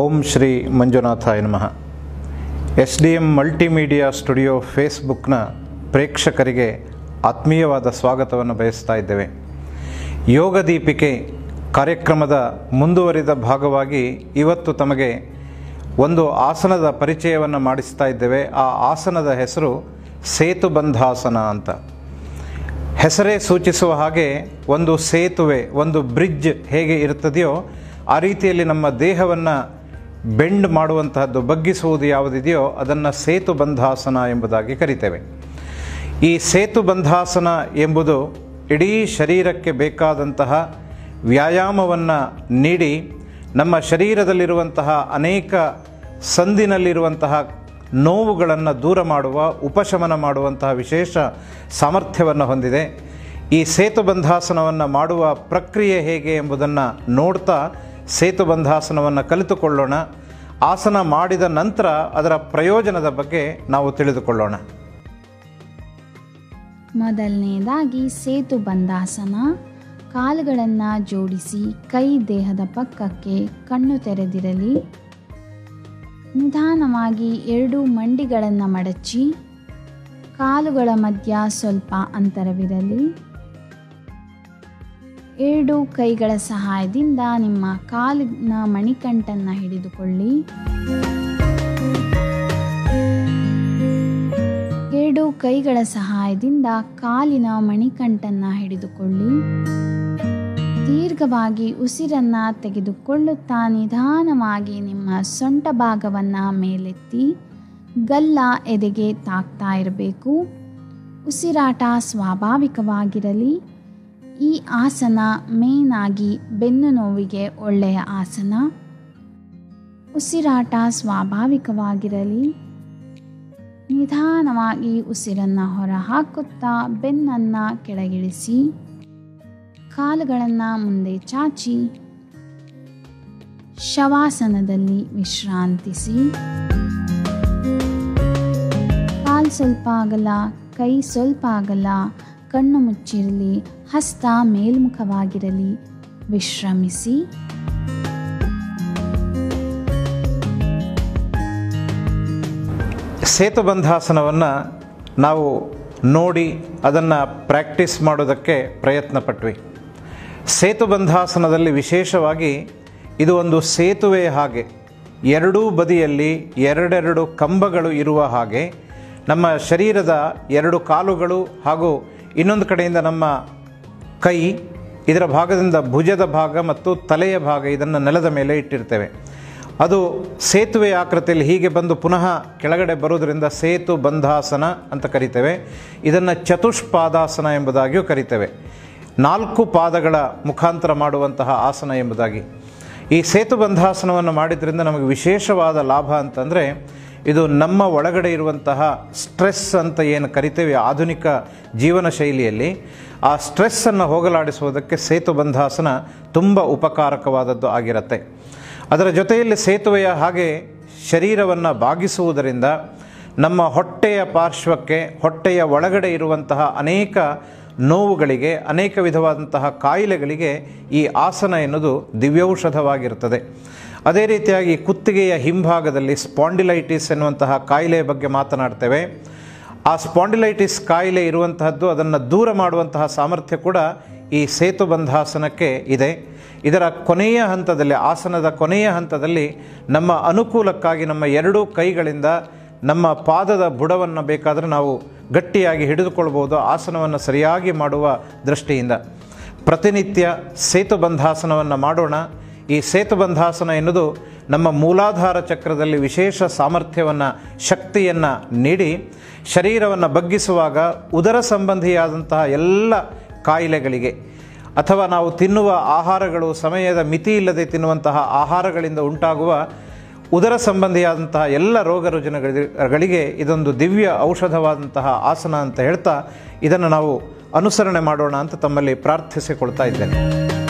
ಓಂ ಶ್ರೀ ಮಂಜುನಾಥಾಯ ನಮಃ S D M multimedia studio ಫೇಸ್ಬುಕ್ನ ಪ್ರೇಕ್ಷಕರಿಗೆ ಆತ್ಮೀಯವಾದ ಸ್ವಾಗತವನ್ನು ಬಯಸ್ತಾ ಇದ್ದೇವೆ ಯೋಗ ದೀಪಿಕೆ ಕಾರ್ಯಕ್ರಮದ ಮುಂದುವರಿದ ಭಾಗವಾಗಿ ಇವತ್ತು ತಮಗೆ ಒಂದು ಆಸನದ ಪರಿಚಯವನ್ನು ಮಾಡಿಸ್ತಾ ಇದ್ದೇವೆ ಆ ಆಸನದ ಹೆಸರು ಸೇತುಬಂಧಾಸನ ಅಂತ ಹೆಸರೇ ಸೂಚಿಸುವ ಹಾಗೆ ಒಂದು ಸೇತುವೆ ಒಂದು ಬ್ರಿಡ್ಜ್ ಹೇಗೆ ಇರ್ತದೆಯೋ ಆ ರೀತಿಯಲ್ಲಿ ನಮ್ಮ ದೇಹವನ್ನು ಬೆಂಡ್ ಮಾಡುವಂತಹದ್ದು ಬಗ್ಗಿಸುವುದು ಯಾವುದಿದೆಯೋ ಅದನ್ನು ಸೇತುಬಂಧಾಸನ ಎಂಬುದಾಗಿ ಕರಿತೇವೆ ಈ ಸೇತುಬಂಧಾಸನ ಎಂಬುದು ಇಡೀ ಶರೀರಕ್ಕೆ ಬೇಕಾದಂತಹ ವ್ಯಾಯಾಮವನ್ನು ನೀಡಿ ನಮ್ಮ ಶರೀರದಲ್ಲಿರುವಂತಹ ಅನೇಕ ಸಂದಿನಲ್ಲಿರುವಂತಹ ನೋವುಗಳನ್ನು ದೂರ ಮಾಡುವ ಉಪಶಮನ ಮಾಡುವಂತಹ ವಿಶೇಷ ಸಾಮರ್ಥ್ಯವನ್ನು ಹೊಂದಿದೆ ಈ ಸೇತುಬಂಧಾಸನವನ್ನು ಮಾಡುವ ಪ್ರಕ್ರಿಯೆ ಹೇಗೆ ಎಂಬುದನ್ನು ನೋಡ್ತಾ ಸೇತುಬಂಧಾಸನವನ್ನು ಕಲಿತುಕೊಳ್ಳೋಣ ಆಸನ ಮಾಡಿದ ನಂತರ ಅದರ ಪ್ರಯೋಜನದ ಬಗ್ಗೆ ನಾವು ತಿಳಿದುಕೊಳ್ಳೋಣ ಮೊದಲನೇದಾಗಿ ಸೇತು ಬಂಧಾಸನ ಕಾಲುಗಳನ್ನು ಜೋಡಿಸಿ ಕೈ ದೇಹದ ಪಕ್ಕಕ್ಕೆ ಕಣ್ಣು ತೆರೆದಿರಲಿ ನಿಧಾನವಾಗಿ ಎರಡು ಮಂಡಿಗಳನ್ನು ಮಡಚಿ ಕಾಲುಗಳ ಮಧ್ಯ ಸ್ವಲ್ಪ ಅಂತರವಿರಲಿ ಎರಡು ಕೈಗಳ ಸಹಾಯದಿಂದ ನಿಮ್ಮ ಕಾಲಿನ ಮಣಿಕಂಠನ್ನು ಹಿಡಿದುಕೊಳ್ಳಿ ಎರಡು ಕೈಗಳ ಸಹಾಯದಿಂದ ಕಾಲಿನ ಮಣಿಕಂಠನ್ನು ಹಿಡಿದುಕೊಳ್ಳಿ ದೀರ್ಘವಾಗಿ ಉಸಿರನ್ನ ತೆಗೆದುಕೊಳ್ಳುತ್ತಾ ನಿಧಾನವಾಗಿ ನಿಮ್ಮ ಸೊಂಟ ಭಾಗವನ್ನು ಮೇಲೆತ್ತಿ ಗಲ್ಲ ಎದೆಗೆ ತಾಕ್ತಾ ಇರಬೇಕು ಉಸಿರಾಟ ಸ್ವಾಭಾವಿಕವಾಗಿರಲಿ ಈ ಆಸನ ಮೇನ್ ಆಗಿ ಬೆನ್ನು ನೋವಿಗೆ ಒಳ್ಳೆಯ ಆಸನ ಉಸಿರಾಟ ಸ್ವಾಭಾವಿಕವಾಗಿರಲಿ ನಿಧಾನವಾಗಿ ಉಸಿರನ್ನು ಹೊರ ಹಾಕುತ್ತಾ ಬೆನ್ನನ್ನು ಕೆಳಗಿಳಿಸಿ ಕಾಲುಗಳನ್ನು ಮುಂದೆ ಚಾಚಿ ಶವಾಸನದಲ್ಲಿ ವಿಶ್ರಾಂತಿಸಿ ಕಾಲು ಸ್ವಲ್ಪ ಆಗಲ್ಲ ಕೈ ಸ್ವಲ್ಪ ಆಗಲ್ಲ ಕಣ್ಣು ಮುಚ್ಚಿರಲಿ ಹಸ್ತ ಮೇಲ್ಮುಖವಾಗಿರಲಿ ವಿಶ್ರಮಿಸಿ ಸೇತುಬಂಧಾಸನವನ್ನು ನಾವು ನೋಡಿ ಅದನ್ನು ಪ್ರಾಕ್ಟೀಸ್ ಮಾಡೋದಕ್ಕೆ ಪ್ರಯತ್ನ ಪಟ್ವಿ ಸೇತುಬಂಧಾಸನದಲ್ಲಿ ವಿಶೇಷವಾಗಿ ಇದು ಒಂದು ಸೇತುವೆ ಹಾಗೆ ಎರಡೂ ಬದಿಯಲ್ಲಿ ಎರಡೆರಡು ಕಂಬಗಳು ಇರುವ ಹಾಗೆ ನಮ್ಮ ಶರೀರದ ಎರಡು ಕಾಲುಗಳು ಹಾಗೂ ಇನ್ನೊಂದು ಕಡೆಯಿಂದ ನಮ್ಮ ಕೈ ಇದರ ಭಾಗದಿಂದ ಭುಜದ ಭಾಗ ಮತ್ತು ತಲೆಯ ಭಾಗ ಇದನ್ನು ನೆಲದ ಮೇಲೆ ಇಟ್ಟಿರ್ತೇವೆ ಅದು ಸೇತುವೆ ಆಕೃತಿಯಲ್ಲಿ ಹೀಗೆ ಬಂದು ಪುನಃ ಕೆಳಗಡೆ ಬರುವುದರಿಂದ ಸೇತು ಬಂಧಾಸನ ಅಂತ ಕರಿತೇವೆ ಇದನ್ನು ಚತುಷ್ಪಾದಾಸನ ಎಂಬುದಾಗಿಯೂ ಕರಿತೇವೆ ನಾಲ್ಕು ಪಾದಗಳ ಮುಖಾಂತರ ಮಾಡುವಂತಹ ಆಸನ ಎಂಬುದಾಗಿ ಈ ಸೇತು ಬಂಧಾಸನವನ್ನು ಮಾಡಿದ್ರಿಂದ ನಮಗೆ ವಿಶೇಷವಾದ ಲಾಭ ಅಂತಂದರೆ ಇದು ನಮ್ಮ ಒಳಗಡೆ ಇರುವಂತಹ ಸ್ಟ್ರೆಸ್ ಅಂತ ಏನು ಕರಿತೇವೆ ಆಧುನಿಕ ಜೀವನ ಶೈಲಿಯಲ್ಲಿ ಆ ಸ್ಟ್ರೆಸ್ಸನ್ನು ಹೋಗಲಾಡಿಸುವುದಕ್ಕೆ ಸೇತು ಬಂಧಾಸನ ತುಂಬ ಉಪಕಾರಕವಾದದ್ದು ಆಗಿರುತ್ತೆ ಅದರ ಜೊತೆಯಲ್ಲಿ ಸೇತುವೆಯ ಹಾಗೆ ಶರೀರವನ್ನು ಬಾಗಿಸುವುದರಿಂದ ನಮ್ಮ ಹೊಟ್ಟೆಯ ಪಾರ್ಶ್ವಕ್ಕೆ ಹೊಟ್ಟೆಯ ಒಳಗಡೆ ಇರುವಂತಹ ಅನೇಕ ನೋವುಗಳಿಗೆ ಅನೇಕ ವಿಧವಾದಂತಹ ಕಾಯಿಲೆಗಳಿಗೆ ಈ ಆಸನ ಎನ್ನುವುದು ದಿವ್ಯೌಷಧವಾಗಿರುತ್ತದೆ ಅದೇ ರೀತಿಯಾಗಿ ಕುತ್ತಿಗೆಯ ಹಿಂಭಾಗದಲ್ಲಿ ಸ್ಪಾಂಡಿಲೈಟಿಸ್ ಎನ್ನುವಂತಹ ಕಾಯಿಲೆಯ ಬಗ್ಗೆ ಮಾತನಾಡ್ತೇವೆ ಆ ಸ್ಪಾಂಡಿಲೈಟಿಸ್ ಕಾಯಿಲೆ ಇರುವಂತಹದ್ದು ಅದನ್ನು ದೂರ ಮಾಡುವಂತಹ ಸಾಮರ್ಥ್ಯ ಕೂಡ ಈ ಸೇತುಬಂಧಾಸನಕ್ಕೆ ಇದೆ ಇದರ ಕೊನೆಯ ಹಂತದಲ್ಲಿ ಆಸನದ ಕೊನೆಯ ಹಂತದಲ್ಲಿ ನಮ್ಮ ಅನುಕೂಲಕ್ಕಾಗಿ ನಮ್ಮ ಎರಡೂ ಕೈಗಳಿಂದ ನಮ್ಮ ಪಾದದ ಬುಡವನ್ನು ಬೇಕಾದರೆ ನಾವು ಗಟ್ಟಿಯಾಗಿ ಹಿಡಿದುಕೊಳ್ಬೋದು ಆಸನವನ್ನು ಸರಿಯಾಗಿ ಮಾಡುವ ದೃಷ್ಟಿಯಿಂದ ಪ್ರತಿನಿತ್ಯ ಸೇತುಬಂಧಾಸನವನ್ನು ಮಾಡೋಣ ಈ ಸೇತುಬಂಧಾಸನ ಎನ್ನುವುದು ನಮ್ಮ ಮೂಲಾಧಾರ ಚಕ್ರದಲ್ಲಿ ವಿಶೇಷ ಸಾಮರ್ಥ್ಯವನ್ನು ಶಕ್ತಿಯನ್ನು ನೀಡಿ ಶರೀರವನ್ನು ಬಗ್ಗಿಸುವಾಗ ಉದರ ಸಂಬಂಧಿಯಾದಂತಹ ಎಲ್ಲ ಕಾಯಿಲೆಗಳಿಗೆ ಅಥವಾ ನಾವು ತಿನ್ನುವ ಆಹಾರಗಳು ಸಮಯದ ಮಿತಿ ಇಲ್ಲದೆ ತಿನ್ನುವಂತಹ ಆಹಾರಗಳಿಂದ ಉಂಟಾಗುವ ಉದರ ಸಂಬಂಧಿಯಾದಂತಹ ಎಲ್ಲ ರೋಗ ರುಜಿನಗಳಿಗೆ ಇದೊಂದು ದಿವ್ಯ ಔಷಧವಾದಂತಹ ಆಸನ ಅಂತ ಹೇಳ್ತಾ ಇದನ್ನು ನಾವು ಅನುಸರಣೆ ಮಾಡೋಣ ಅಂತ ತಮ್ಮಲ್ಲಿ ಪ್ರಾರ್ಥಿಸಿಕೊಳ್ತಾ ಇದ್ದೇನೆ